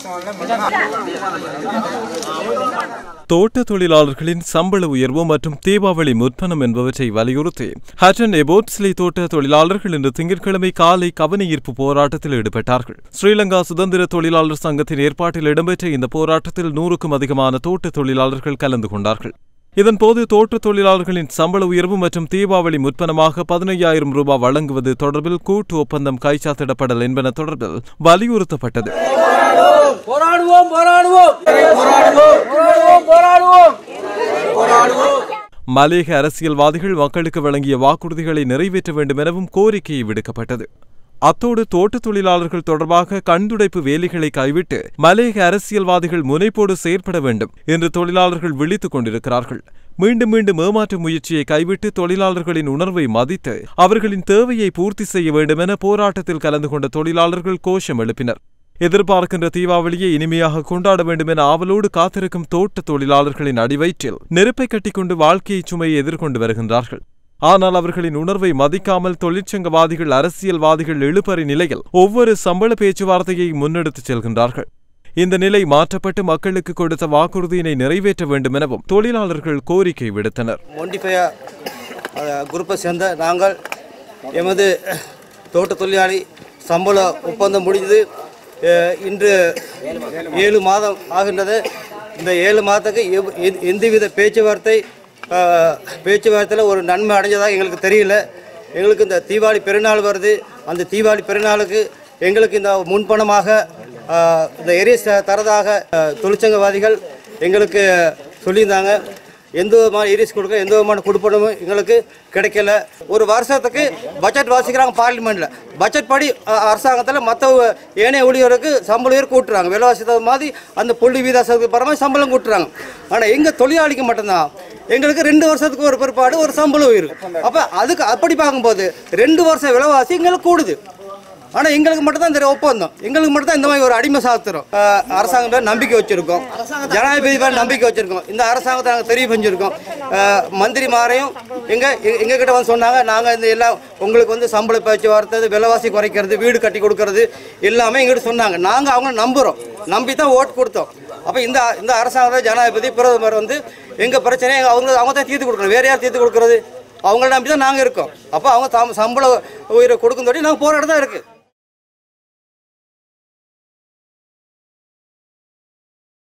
தோட்ட தொழிலாளர்களின் சம்பள உயர்வு மற்றும் தீபாவளி முற்பணம் என்பவற்றை வலியுறுத்தி ஹட்டன் எபோட்ஸ்லி தோட்ட தொழிலாளர்கள் இன்று திங்கட்கிழமை காலை கவனஈர்ப்பு போராட்டத்தில் ஈடுபட்டார்கள் ஸ்ரீலங்கா சுதந்திர தொழிலாளர் சங்கத்தின் ஏற்பாட்டில் இடம்பெற்ற இந்த போராட்டத்தில் நூறுக்கும் அதிகமான தோட்ட தொழிலாளர்கள் கலந்து கொண்டார்கள் இதன்போது தோட்ட தொழிலாளர்களின் சம்பள உயர்வு மற்றும் தீபாவளி முற்பனமாக பதினையாயிரம் ரூபாய் வழங்குவது தொடர்பில் கூட்டு ஒப்பந்தம் கைச்சாத்திடப்படல் என்பன தொடர்பில் வலியுறுத்தப்பட்டது போராடுவோம் போராடுவோம் போராடுவோம் போராடுவோம் போராடுவோம் மலேக அரசியல்வாதிகள் மக்களுக்கு வழங்கிய வாக்குறுதிகளை நிறைவேற்ற வேண்டும் எனவும் கோரிக்கை விடுக்கப்பட்டது அத்தோடு தோட்டத் தொழிலாளர்கள் தொடர்பாக கண்துடைப்பு வேலைகளை கைவிட்டு மலேக அரசியல்வாதிகள் முனைப்போடு செயற்பட வேண்டும் என்று தொழிலாளர்கள் விழித்துக் கொண்டிருக்கிறார்கள் மீண்டும் மீண்டும் ஏமாற்று முயற்சியை கைவிட்டு தொழிலாளர்களின் உணர்வை மதித்து அவர்களின் தேவையை பூர்த்தி செய்ய வேண்டும் என போராட்டத்தில் கலந்து கொண்ட தொழிலாளர்கள் கோஷம் எழுப்பினர் எதிர்பார்க்கின்ற தீபாவளியை இனிமையாக கொண்டாட வேண்டும் என ஆவலோடு காத்திருக்கும் தோட்ட தொழிலாளர்களின் அடிவயிற்றில் நெருப்பை கட்டிக்கொண்டு வாழ்க்கையை சுமையை எதிர்கொண்டு வருகின்றார்கள் ஆனால் அவர்களின் உணர்வை மதிக்காமல் தொழிற்சங்கவாதிகள் அரசியல்வாதிகள் இழுபறி நிலையில் ஒவ்வொரு சம்பள பேச்சுவார்த்தையை முன்னெடுத்துச் செல்கின்றார்கள் இந்த நிலை மாற்றப்பட்டு மக்களுக்கு கொடுத்த வாக்குறுதியினை நிறைவேற்ற வேண்டும் எனவும் தொழிலாளர்கள் கோரிக்கை விடுத்தனர் மொண்டிஃபையா குரூப்பை சேர்ந்த நாங்கள் எமது தோட்ட தொழிலாளி சம்பள ஒப்பந்தம் முடிந்தது அஹ், இன்று ஏழு மாதம் ஆகின்றது இந்த ஏழு மாதத்துக்கு எவ்- எந்த- எந்தவித பேச்சுவார்த்தை அஹ், பேச்சுவார்த்தையில் ஒரு நன்மை அடைஞ்சதாக எங்களுக்கு தெரியல எங்களுக்கு இந்த தீபாவளி பெருநாள் வருது அந்த தீபாவளி பெருநாளுக்கு எங்களுக்கு இந்த முன்பணமாக அஹ், இந்த எரிஸ் தரதாக அஹ், தொழிற்சங்கவாதிகள் எங்களுக்கு சொல்லியிருந்தாங்க எந்த விதமான இரிஸ் கொடுக்க எந்த விதமான கொடுப்பனமும் எங்களுக்கு கிடைக்கல ஒரு வருஷத்துக்கு பட்ஜெட் வாசிக்கிறாங்க பார்லிமெண்ட்ல பட்ஜெட் படி அ- அரசாங்கத்தில் மற்ற ஏனைய ஊழியருக்கு சம்பளம் உயர் கூட்டுறாங்க விலைவாசி தகுந்த மாதிரி அந்த புள்ளி வீதாசத்துக்கு பரமாக சம்பளம் கூட்டுறாங்க ஆனால் எங்கள் தொழிலாளிக்கு மட்டும்தான் எங்களுக்கு ரெண்டு வருஷத்துக்கு ஒரு பிற்பாடு ஒரு சம்பளம் உயர் அப்போ அதுக்கு அப்படி பார்க்கும்போது ரெண்டு வருஷம் விலைவாசி எங்களுக்கு கூடுது ஆனால் எங்களுக்கு மட்டும் தான் இந்த ஒப்பந்தம் எங்களுக்கு மட்டும் தான் இந்த மாதிரி ஒரு அடிமை சாஸ்திரம் அஹ், அரசாங்கம் மேல நம்பிக்கை வச்சிருக்கோம் ஜனாதிபதி மேல நம்பிக்கை வச்சிருக்கோம் இந்த அரசாங்கத்தை நாங்கள் தெரிய செஞ்சிருக்கோம் அஹ், மந்திரிமாரையும் எங்க எங்க- எங்க கிட்ட வந்து சொன்னாங்க நாங்கள் இந்த எல்லாம் உங்களுக்கு வந்து சம்பள பேச்சுவார்த்தை விலைவாசி குறைக்கிறது வீடு கட்டி கொடுக்கறது எல்லாமே எங்கிட்ட சொன்னாங்க நாங்கள் அவங்கள நம்புகிறோம் நம்பி தான் ஓட்டு கொடுத்தோம் அப்போ இந்த இந்த அரசாங்கத்தை ஜனாதிபதி பிரதமர் வந்து எங்கள் பிரச்சனையை அவங்க அவங்க தான் தீர்த்து கொடுக்கணும் வேற யார் தீர்த்து கொடுக்கறது அவங்கள நம்பி தான் நாங்கள் இருக்கோம் அப்போ அவங்க சம்- சம்பள உயிரை கொடுக்கும் நாங்கள் போராட்டம் தான் இருக்குது